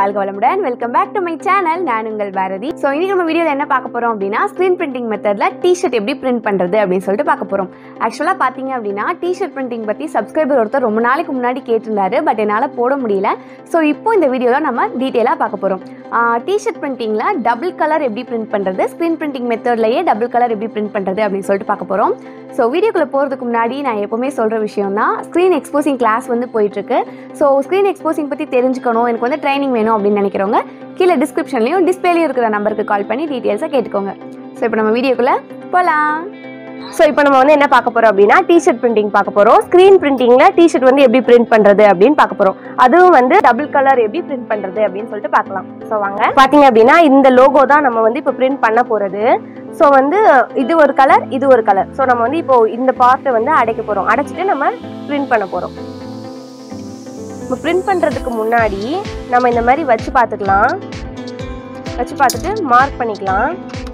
வாழ்க வளமுடன் welcome back to my channel நான் உங்கள் பாரதி ஸோ இன்னைக்கு நம்ம வீடியோவில் என்ன பார்க்க போகிறோம் அப்படின்னா ஸ்க்ரீன் பிரிண்டிங் மெத்தடில் டிஷர்ட் எப்படி பிரிண்ட் பண்ணுறது அப்படின்னு சொல்லிட்டு பார்க்க போகிறோம் ஆக்சுவலாக பார்த்தீங்க அப்படின்னா டிஷர்ட் பிரிண்டிங் பற்றி சப்ஸ்கிரைபர் ஒருத்தர் ரொம்ப நாளைக்கு முன்னாடி கேட்டிருந்தாரு பட் என்னால் போட முடியல ஸோ இப்போ இந்த வீடியோவில் நம்ம டீட்டெயிலாக பார்க்க போகிறோம் டிஷர்ட் பிரிண்டிங்கில் டபுள் கலர் எப்படி பிரிண்ட் பண்ணுறது ஸ்க்ரீன் பிரிண்டிங் மெத்தட்லேயே டபுள் கலர் எப்படி பிரிண்ட் பண்ணுறது அப்படின்னு சொல்லிட்டு பார்க்க போகிறோம் ஸோ வீடியோக்குள்ளே போகிறதுக்கு முன்னாடி நான் எப்போவுமே சொல்கிற விஷயம் தான் ஸ்க்ரீன் எக்ஸ்போசிங் கிளாஸ் வந்து போயிட்டுருக்கு ஸோ ஸ்க்ரீன் எக்ஸ்போசிங் பற்றி தெரிஞ்சுக்கணும் எனக்கு வந்து ட்ரைனிங் வேணும் அப்படின்னு நினைக்கிறவங்க கீழே டிஸ்கிரிப்ஷன்லையும் டிஸ்பிளேலையும் இருக்கிற நம்பருக்கு கால் பண்ணி டீட்டெயில்ஸாக கேட்டுக்கோங்க ஸோ இப்போ நம்ம வீடியோக்குள்ளே போகலாம் ஸோ இப்போ நம்ம வந்து என்ன பார்க்க போறோம் அப்படின்னா டிஷர்ட் பிரிண்டிங் பார்க்க போறோம் ஸ்க்ரீன் பிரிண்டிங்ல டிஷர்ட் வந்து எப்படி பிரிண்ட் பண்றது அப்படின்னு பார்க்க போறோம் அதுவும் வந்து டபுள் கலர் எப்படி பிரிண்ட் பண்றது அப்படின்னு சொல்லிட்டு பார்க்கலாம் ஸோ வாங்க பாத்தீங்க அப்படின்னா இந்த லோகோ தான் நம்ம வந்து இப்போ பிரிண்ட் பண்ண போறது ஸோ வந்து இது ஒரு கலர் இது ஒரு கலர் ஸோ நம்ம வந்து இப்போ இந்த பார்ட்டை வந்து அடைக்க போறோம் அடைச்சிட்டு நம்ம பிரிண்ட் பண்ண போறோம் இப்போ பிரிண்ட் பண்றதுக்கு முன்னாடி நம்ம இந்த மாதிரி வச்சு பார்த்துக்கலாம் வச்சு பார்த்துட்டு மார்க் பண்ணிக்கலாம்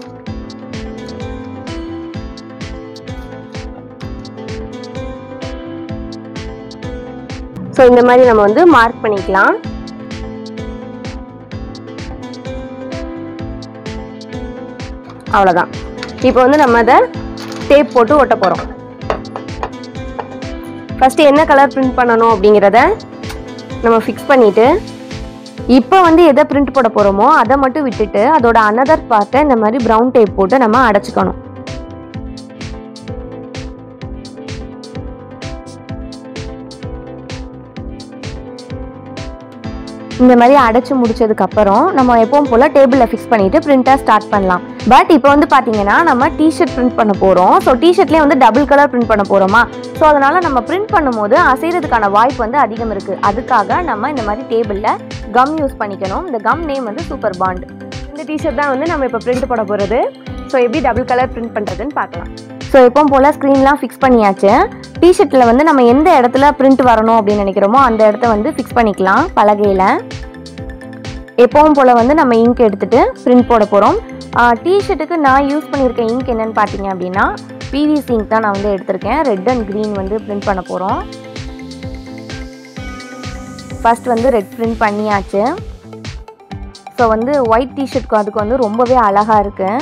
ஸோ இந்த மாதிரி நம்ம வந்து மார்க் பண்ணிக்கலாம் அவ்வளோதான் இப்போ வந்து நம்ம அதை டேப் போட்டு ஒட்ட போகிறோம் ஃபஸ்ட்டு என்ன கலர் பிரிண்ட் பண்ணணும் அப்படிங்கிறத நம்ம ஃபிக்ஸ் பண்ணிவிட்டு இப்போ வந்து எதை பிரிண்ட் போட போகிறோமோ அதை மட்டும் விட்டுட்டு அதோட அனதர் பார்ட்டை இந்த மாதிரி ப்ரௌன் டேப் போட்டு நம்ம அடைச்சிக்கணும் இந்த மாதிரி அடைச்சு முடிச்சதுக்கு அப்புறம் நம்ம எப்பவும் போல டேபிளில் ஃபிக்ஸ் பண்ணிட்டு பிரிண்டா ஸ்டார்ட் பண்ணலாம் பட் இப்போ வந்து பாத்தீங்கன்னா நம்ம டிஷர்ட் பிரிண்ட் பண்ண போறோம் ஸோ டிஷர்ட்லேயே வந்து டபுள் கலர் பிரிண்ட் பண்ண போறோமா ஸோ அதனால நம்ம பிரிண்ட் பண்ணும்போது அசைறதுக்கான வாய்ப்பு வந்து அதிகம் இருக்கு அதுக்காக நம்ம இந்த மாதிரி டேபிளில் கம் யூஸ் பண்ணிக்கணும் இந்த கம் நேம் வந்து சூப்பர் பாண்ட் இந்த டிஷர்ட் தான் வந்து நம்ம இப்போ பிரிண்ட் பண்ண போறது ஸோ எப்படி டபுள் கலர் பிரிண்ட் பண்றதுன்னு பார்க்கலாம் ஸோ எப்பவும் போல் ஸ்க்ரீன்லாம் ஃபிக்ஸ் பண்ணியாச்சு டிஷர்ட்டில் வந்து நம்ம எந்த இடத்துல பிரிண்ட் வரணும் அப்படின்னு நினைக்கிறோமோ அந்த இடத்த வந்து ஃபிக்ஸ் பண்ணிக்கலாம் பலகையில் எப்பவும் போல் வந்து நம்ம இங்க் எடுத்துட்டு பிரிண்ட் போட போகிறோம் டிஷர்ட்டுக்கு நான் யூஸ் பண்ணியிருக்க இங்க் என்னன்னு பார்த்தீங்க அப்படின்னா பிவிசி இங்க் தான் நான் வந்து எடுத்திருக்கேன் ரெட் அண்ட் க்ரீன் வந்து பிரிண்ட் பண்ண போகிறோம் ஃபர்ஸ்ட் வந்து ரெட் பிரிண்ட் பண்ணியாச்சு ஸோ வந்து ஒயிட் டிஷர்ட்க்கு அதுக்கு வந்து ரொம்பவே அழகாக இருக்குது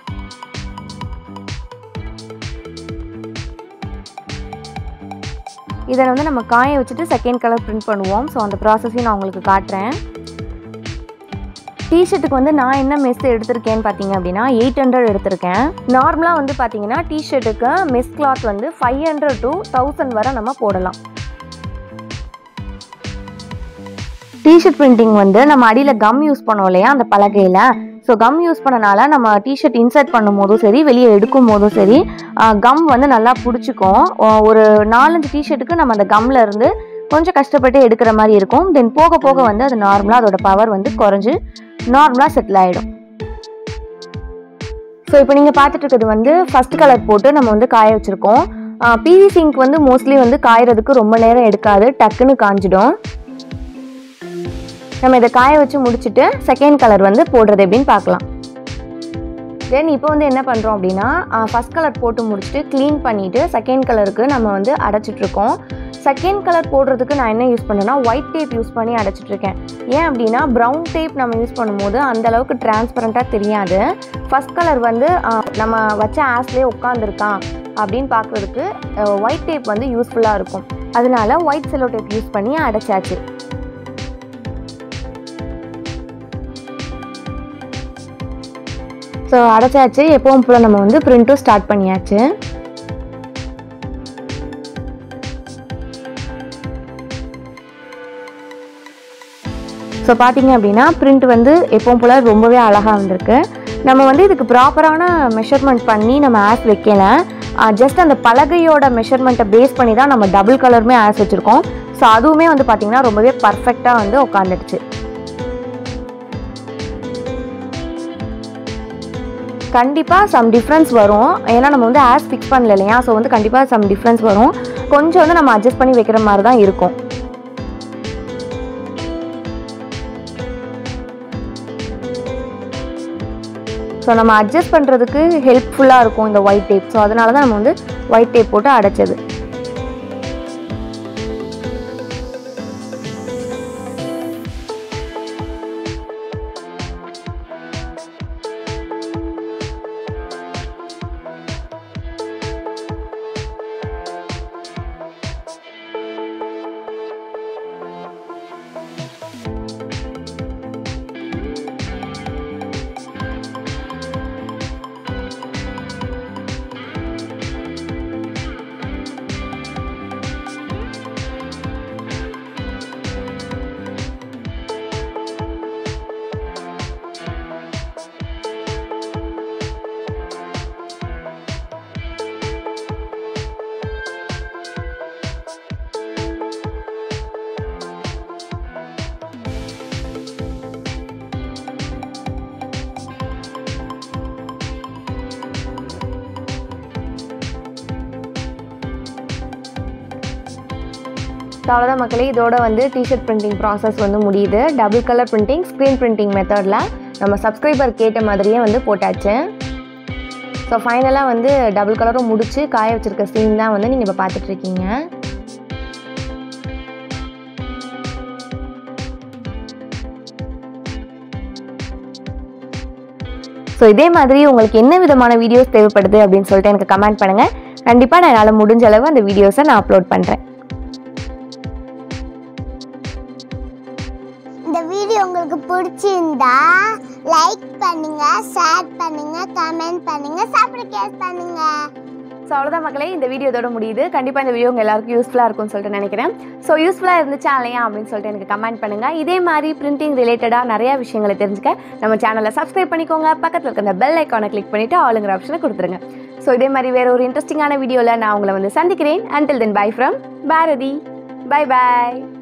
இதை வந்து நம்ம காய வச்சுட்டு செகண்ட் கலர் பிரிண்ட் பண்ணுவோம் ஸோ அந்த ப்ராசஸையும் நான் உங்களுக்கு காட்டுறேன் டிஷர்ட்டுக்கு வந்து நான் என்ன மெஸ் எடுத்திருக்கேன்னு பார்த்தீங்க அப்படின்னா எயிட் ஹண்ட்ரட் எடுத்திருக்கேன் நார்மலாக வந்து பார்த்தீங்கன்னா டிஷர்ட்டுக்கு மெஸ் கிளாத் வந்து ஃபைவ் ஹண்ட்ரட் டு தௌசண்ட் வரை நம்ம போடலாம் டிஷர்ட் பிரிண்டிங் வந்து நம்ம அடியில் கம் யூஸ் பண்ணோம் இல்லையா அந்த பலகையில் ஸோ கம் யூஸ் பண்ணனால நம்ம டிஷர்ட் இன்சர்ட் பண்ணும் போதும் சரி வெளியே எடுக்கும் போதும் சரி கம் வந்து நல்லா பிடிச்சிக்கும் ஒரு நாலஞ்சு டிஷர்ட்டுக்கு நம்ம அந்த கம்ல இருந்து கொஞ்சம் கஷ்டப்பட்டு எடுக்கிற மாதிரி இருக்கும் தென் போக போக வந்து அது நார்மலாக அதோட பவர் வந்து குறைஞ்சு நார்மலாக செட்டில் ஆகிடும் ஸோ இப்போ நீங்கள் பார்த்துட்டு இருக்கிறது வந்து ஃபர்ஸ்ட் கலர் போட்டு நம்ம வந்து காய வச்சுருக்கோம் பிவிசி இங்க் வந்து மோஸ்ட்லி வந்து காயறதுக்கு ரொம்ப நேரம் எடுக்காது டக்குன்னு காஞ்சிடும் நம்ம இதை காய வச்சு முடிச்சுட்டு செகண்ட் கலர் வந்து போடுறது எப்படின்னு பார்க்கலாம் தென் இப்போ வந்து என்ன பண்ணுறோம் அப்படின்னா ஃபஸ்ட் கலர் போட்டு முடிச்சுட்டு க்ளீன் பண்ணிவிட்டு செகண்ட் கலருக்கு நம்ம வந்து அடைச்சிட்ருக்கோம் செகண்ட் கலர் போடுறதுக்கு நான் என்ன யூஸ் பண்ணேன்னா ஒயிட் டேப் யூஸ் பண்ணி அடைச்சிட்ருக்கேன் ஏன் அப்படின்னா ப்ரௌன் டேப் நம்ம யூஸ் பண்ணும்போது அந்த அளவுக்கு டிரான்ஸ்பரண்ட்டாக தெரியாது ஃபஸ்ட் கலர் வந்து நம்ம வச்ச ஆஸ்லேயே உட்காந்துருக்கான் அப்படின்னு பார்க்குறதுக்கு ஒயிட் டேப் வந்து யூஸ்ஃபுல்லாக இருக்கும் அதனால ஒயிட் செலோ டேப் யூஸ் பண்ணி அடைச்சாச்சு ஸோ அடைச்சாச்சு எப்பவும் போல் நம்ம வந்து பிரிண்ட்டும் ஸ்டார்ட் பண்ணியாச்சு ஸோ பார்த்தீங்க அப்படின்னா பிரிண்ட் வந்து எப்பவும் போல் ரொம்பவே அழகாக வந்திருக்கு நம்ம வந்து இதுக்கு ப்ராப்பரான மெஷர்மெண்ட் பண்ணி நம்ம ஆஸ் வைக்கல ஜஸ்ட் அந்த பலகையோட மெஷர்மெண்ட்டை பேஸ் பண்ணி தான் நம்ம டபுள் கலருமே ஆஸ் வச்சுருக்கோம் ஸோ அதுவுமே வந்து பார்த்திங்கன்னா ரொம்பவே பர்ஃபெக்டாக வந்து உட்காந்துடுச்சு கண்டிப்பாக சம் டிஃப்ரென்ஸ் வரும் ஏன்னா நம்ம வந்து ஆஸ் ஃபிக்ஸ் பண்ணல இல்லையா ஸோ வந்து கண்டிப்பாக சம் டிஃப்ரென்ஸ் வரும் கொஞ்சம் வந்து நம்ம அட்ஜஸ்ட் பண்ணி வைக்கிற மாதிரி தான் இருக்கும் ஸோ நம்ம அட்ஜஸ்ட் பண்ணுறதுக்கு ஹெல்ப்ஃபுல்லாக இருக்கும் இந்த ஒயிட் டேப் ஸோ அதனால தான் நம்ம வந்து ஒயிட் டேப் போட்டு அடைச்சது ஸோ அவ்வளோதான் மக்களே இதோட வந்து டிஷர்ட் பிரிண்டிங் ப்ராசஸ் வந்து முடியுது double colour printing screen printing மெத்தடில் நம்ம சப்ஸ்கிரைபர் கேட்ட மாதிரியே வந்து போட்டாச்சு ஸோ ஃபைனலாக வந்து டபுள் கலரும் முடிச்சு காய வச்சிருக்க சீன் தான் வந்து நீங்கள் இப்போ பார்த்துட்ருக்கீங்க ஸோ இதே மாதிரி உங்களுக்கு என்ன விதமான வீடியோஸ் தேவைப்படுது அப்படின்னு சொல்லிட்டு எனக்கு கமெண்ட் பண்ணுங்கள் கண்டிப்பாக நான் என்னால் முடிஞ்ச அளவு அந்த வீடியோஸை நான் அப்லோட் பண்ணுறேன் இந்த வீடியோ உங்களுக்கு பிடிச்சிருந்தா லைக் பண்ணுங்க ஷேர் பண்ணுங்க கமெண்ட் பண்ணுங்க சப்ஸ்கிரைப் பண்ணுங்க ஸோ அவ்வளோதான் மக்களே இந்த வீடியோ இதோட முடியுது கண்டிப்பாக இந்த வீடியோ உங்கள் எல்லாருக்கும் யூஸ்ஃபுல்லாக இருக்கும்னு சொல்லிட்டு நினைக்கிறேன் ஸோ யூஸ்ஃபுல்லாக இருந்துச்சா இல்லையா அப்படின்னு சொல்லிட்டு எனக்கு கமெண்ட் பண்ணுங்கள் இதே மாதிரி பிரிண்டிங் ரிலேட்டடாக நிறையா விஷயங்களை தெரிஞ்சுக்க நம்ம சேனலை சப்ஸ்கிரைப் பண்ணிக்கோங்க பக்கத்தில் இருக்க அந்த பெல் ஐக்கானை கிளிக் பண்ணிவிட்டு ஆளுங்கிற ஆப்ஷனை கொடுத்துருங்க ஸோ இதே மாதிரி வேற ஒரு இன்ட்ரெஸ்டிங்கான வீடியோவில் நான் உங்களை வந்து சந்திக்கிறேன் until then bye from Bharathi bye bye